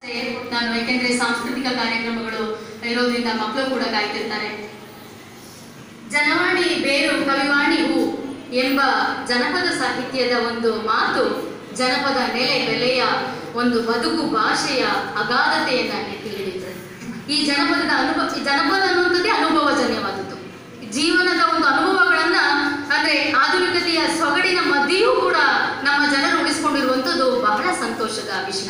ನಾನು ಯಾಕೆಂದ್ರೆ ಸಾಂಸ್ಕೃತಿಕ ಕಾರ್ಯಕ್ರಮಗಳು ಇರೋದ್ರಿಂದ ಮಕ್ಕಳು ಕೂಡ ಕಾಯ್ತಿರ್ತಾರೆ ಜನವಾಣಿ ಬೇರು ಕವಿವಾಣಿ ಹೂ ಎಂಬ ಜನಪದ ಸಾಹಿತ್ಯದ ಒಂದು ಮಾತು ಜನಪದ ನೆಲೆ ಬೆಲೆಯ ಒಂದು ಬದುಕು ಭಾಷೆಯ ಅಗಾಧತೆಯನ್ನ ಎತ್ತಿ ಹಿಡಿಯುತ್ತದೆ ಈ ಜನಪದದ ಅನುಭವ ಈ ಜನಪದ ಅನ್ನುವಂಥದ್ದೇ ಅನುಭವಜನ್ಯವಾದದ್ದು ಜೀವನದ ಒಂದು ಅನುಭವಗಳನ್ನ ಅಂದ್ರೆ ಆಧುನಿಕತೆಯ ಸೊಗಡಿನ ಮಧ್ಯೆಯೂ ಕೂಡ ನಮ್ಮ ಜನರು ಉಳಿಸ್ಕೊಂಡಿರುವಂಥದ್ದು ಬಹಳ ಸಂತೋಷದ ವಿಷಯ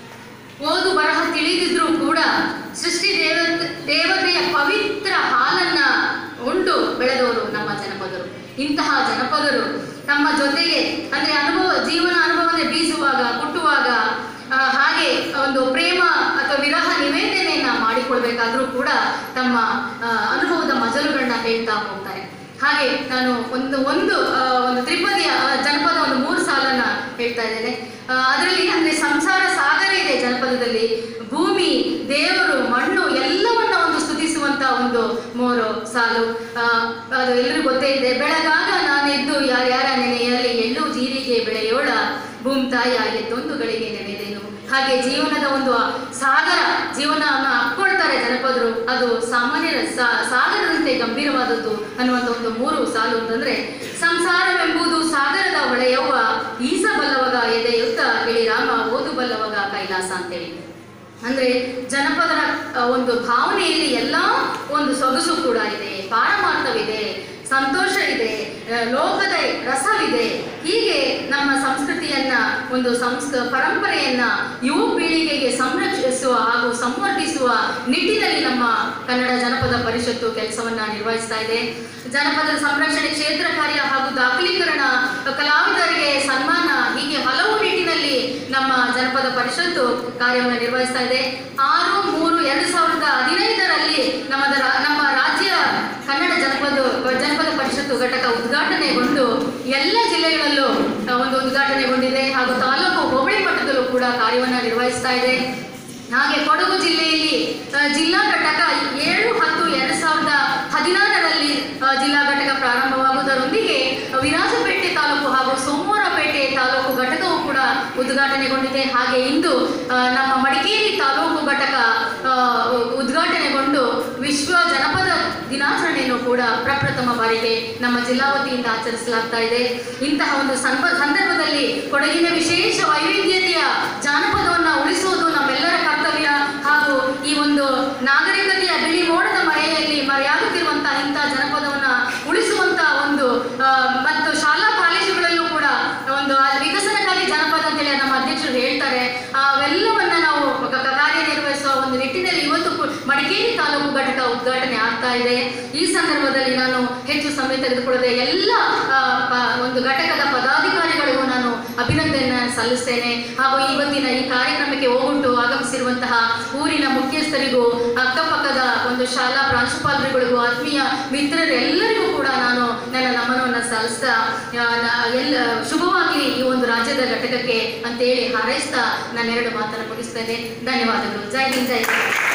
ಓದು ಬರಹ ತಿಳಿದಿದ್ರೂ ಕೂಡ ಸೃಷ್ಟಿ ದೇವ ದೇವತೆಯ ಪವಿತ್ರ ಹಾಲನ್ನ ಉಂಡು ಬೆಳೆದವರು ನಮ್ಮ ಜನಪದರು ಇಂತಹ ಜನಪದರು ತಮ್ಮ ಜೊತೆಗೆ ಅಂದ್ರೆ ಅನುಭವ ಜೀವನ ಅನುಭವನೆ ಬೀಸುವಾಗ ಕುಟ್ಟುವಾಗ ಆ, ಹಾಗೆ ಒಂದು ಪ್ರೇಮ ಅಥವಾ ವಿರಹ ನಿವೇದನೆಯನ್ನ ಮಾಡಿಕೊಳ್ಬೇಕಾದ್ರೂ ಕೂಡ ತಮ್ಮ ಆ, ಅನುಭವದ ಮಜಲುಗಳನ್ನ ಹೇಳ್ತಾ ಹೋಗ್ತಾರೆ ಹಾಗೆ ನಾನು ಒಂದು ಒಂದು ಆ, ಒಂದು ತ್ರಿಪದಿಯ ಆ, ಜನಪದ ಒಂದು ಮೂರು ಸಾಲನ್ನ ಹೇಳ್ತಾ ಇದ್ದೇನೆ ಅದರಲ್ಲಿ ಅಂದ್ರೆ ಸಂಸಾರ ಸಾಗರ ಇದೆ ಜನಪದದಲ್ಲಿ ಭೂಮಿ ದೇವರು ಮಣ್ಣು ಎಲ್ಲವನ್ನ ಒಂದು ಸ್ತುತಿಸುವಂತ ಒಂದು ಮೂರು ಸಾಲು ಆ, ಅದು ಎಲ್ಲರಿಗೂ ಗೊತ್ತೇ ಇದೆ ಬೆಳಗಾಗ ನಾನೆದ್ದು ಯಾರ್ಯಾರ ನೆನೆಯಲ್ಲಿ ಎಳ್ಳು ಜೀರಿಗೆ ಬೆಳೆಯೋಳ ಭೂಮ್ ತಾಯ ಎದ್ದೊಂದು ಗಳಿಗೆ ನೆನೆದೇನು ಹಾಗೆ ಜೀವನದ ಒಂದು ಸಾಗರ ಜೀವನವನ್ನು ಅಪ್ಕೊಳ್ತಾರೆ ಜನಪದರು ಅದು ಸಾಮಾನ್ಯರ ಸಾ- ಸಾಗರದಂತೆ ಗಂಭೀರವಾದದ್ದು ಅನ್ನುವಂಥ ಒಂದು ಮೂರು ಸಾಲು ಅಂತಂದ್ರೆ ಸಂಸಾರವೆಂಬುದು ಸಾಗರದ ಹೊಳೆಯವ್ವ ಈಸಬಲ್ಲವಗ ಎದೆಯುತ್ತ ಇಳಿರಾಮ ಓದುಬಲ್ಲವಗ ಕೈಲಾಸ ಅಂತೇಳಿ ಅಂದ್ರೆ ಜನಪದರ ಆ, ಒಂದು ಭಾವನೆಯಲ್ಲಿ ಎಲ್ಲ ಒಂದು ಸೊಗಸು ಕೂಡ ಇದೆ ಪಾರಮಾರ್ಥವಿದೆ ಸಂತೋಷ ಇದೆ ಆ, ಲೋಕದ ರಸವಿದೆ ಹೀಗೆ ನಮ್ಮ ಸಂಸ್ಕೃತಿಯನ್ನ ಒಂದು ಸಂಸ್ಕ ಪರಂಪರೆಯನ್ನ ಯುವ ಪೀಳಿಗೆಗೆ ಸಂರಕ್ಷಿಸುವ ಹಾಗೂ ಸಂವರ್ಧಿಸುವ ನಿಟ್ಟಿನಲ್ಲಿ ನಮ್ಮ ಕನ್ನಡ ಜನಪದ ಪರಿಷತ್ತು ಕೆಲಸವನ್ನ ನಿರ್ವಹಿಸ್ತಾ ಇದೆ ಜನಪದ ಸಂರಕ್ಷಣೆ ಕ್ಷೇತ್ರ ಕಾರ್ಯ ಹಾಗೂ ದಾಖಲೀಕರಣ ಕಲಾವಿದರಿಗೆ ಸನ್ಮಾನ ಹೀಗೆ ಹಲವು ನಿಟ್ಟಿನಲ್ಲಿ ನಮ್ಮ ಜನಪದ ಪರಿಷತ್ತು ಕಾರ್ಯವನ್ನು ನಿರ್ವಹಿಸ್ತಾ ಇದೆ ಆರು ಮೂರು ಎರಡು ಸಾವಿರದ ಹದಿನೈದರಲ್ಲಿ ನಮ್ಮದ ರಾ- ನಮ್ಮ ರಾಜ್ಯ ಕನ್ನಡ ಜನಪದ ಜನಪದ ಪರಿಷತ್ತು ಘಟಕ ಉದ್ಘಾಟನೆಗೊಂಡು ಎಲ್ಲ ಜಿಲ್ಲೆಗಳಲ್ಲೂ ಆ, ಒಂದು ಉದ್ಘಾಟನೆಗೊಂಡಿದೆ ಹಾಗೂ ತಾಲೂಕು ಹೋಬಳಿ ಮಟ್ಟದಲ್ಲೂ ಕೂಡ ಕಾರ್ಯವನ್ನು ನಿರ್ವಹಿಸ್ತಾ ಇದೆ ಹಾಗೆ ಕೊಡಗು ಜಿಲ್ಲೆಯಲ್ಲಿ ಆ, ಜಿಲ್ಲಾ ಘಟಕ ಏಳು ಹತ್ತು ಎರಡು ಸಾವಿರದ ಹದಿನಾರರಲ್ಲಿ ಆ, ಜಿಲ್ಲಾ ಘಟಕ ಪ್ರಾರಂಭವಾಗುವುದರೊಂದಿಗೆ ವಿರಾಜಪೇಟೆ ತಾಲೂಕು ಹಾಗೂ ಸೋಮವಾರಪೇಟೆ ತಾಲೂಕು ಘಟಕವು ಕೂಡ ಉದ್ಘಾಟನೆಗೊಂಡಿದೆ ಹಾಗೆ ಇಂದು ಆ, ನಮ್ಮ ಮಡಿಕೇರಿ ತಾಲೂಕು ಘಟಕ ಆ, ಉದ್ಘಾಟನೆಗೊಂಡು ವಿಶ್ವ ಜನಪದ ದಿನಾಚರಣೆಯನ್ನು ಕೂಡ ಪ್ರಪ್ರಥಮ ಬಾರಿಗೆ ನಮ್ಮ ಜಿಲ್ಲಾ ವತಿಯಿಂದ ಆಚರಿಸಲಾಗ್ತಾ ಇದೆ ಇಂತಹ ಒಂದು ಸಂಪ ಸಂದರ್ಭದಲ್ಲಿ ಕೊಡಗಿನ ವಿಶೇಷ ವೈವಿಧ್ಯತೆಯ ಜಾನಪದವನ್ನು ಉಳಿಸುವುದು ನಮ್ಮೆಲ್ಲರ ಕರ್ತವ್ಯ ಹಾಗೂ ಈ ಒಂದು ನಾಗರಿಕತೆಯ ಬಿಳಿ ಮೋಡದ ಮರೆಯಲ್ಲಿ ಮರೆಯಾಗುತ್ತಿರುವಂತಹ ಇಂತಹ ಜನಪದವನ್ನ ಉಳಿಸುವಂತ ಒಂದು ಆ, ಮತ್ತು ಶಾಲಾ ಕಾಲೇಜುಗಳಲ್ಲೂ ಕೂಡ ಒಂದು ಆ ವಿಕಸನಕಾರಿ ಜನಪದ ಅಂತೇಳಿ ನಮ್ಮ ಅಧ್ಯಕ್ಷರು ಹೇಳ್ತಾರೆ ಅವೆಲ್ಲವನ್ನ ನಾವು ಕ- ಕ- ಕಾರ್ಯನಿರ್ವಹಿಸುವ ಒಂದು ನಿಟ್ಟಿನಲ್ಲಿ ಇವತ್ತು ಕು- ಮಡಿಕೇರಿ ತಾಲೂಕು ಘಟಕ ಉದ್ಘಾಟನೆ ಆಗ್ತಾ ಇದೆ ಈ ಸಂದರ್ಭದಲ್ಲಿ ನಾನು ಹೆಚ್ಚು ಸಮಯ ತೆಗೆದುಕೊಳ್ಳದೆ ಎಲ್ಲ ಆ, ಪ- ಒಂದು ಘಟಕದ ಪದಾಧಿಕಾರಿಗಳಿಗೂ ನಾನು ಅಭಿನಂದನೆ ಸಲ್ಲಿಸ್ತೇನೆ ಹಾಗೂ ಇವತ್ತಿನ ಈ ಕಾರ್ಯಕ್ರಮಕ್ಕೆ ಹೋಗುಂಟು ಆಗಮಿಸಿರುವಂತಹ ಊರಿನ ಮುಖ್ಯಸ್ಥರಿಗೂ ಅಕ್ಕಪಕ್ಕದ ಒಂದು ಶಾಲಾ ಪ್ರಾಂಶುಪಾಲರುಗಳಿಗೂ ಆತ್ಮೀಯ ಮಿತ್ರರೆಲ್ಲರಿಗೂ ಕೂಡ ನಾನು ನನ್ನ ನಮನವನ್ನು ಸಲ್ಲಿಸ್ತಾ ಆ, ನ- ಎಲ್ಲ ಶುಭವಾಗಲಿ ಈ ಒಂದು ರಾಜ್ಯದ ಘಟಕಕ್ಕೆ ಅಂತೇಳಿ ಹಾರೈಸ್ತಾ ನಾನು ಎರಡು ಮಾತನ್ನು ಮುಗಿಸ್ತೇನೆ ಧನ್ಯವಾದಗಳು ಜೈ ಹಿಂದ್ ಜೈ ಭಾರತ್.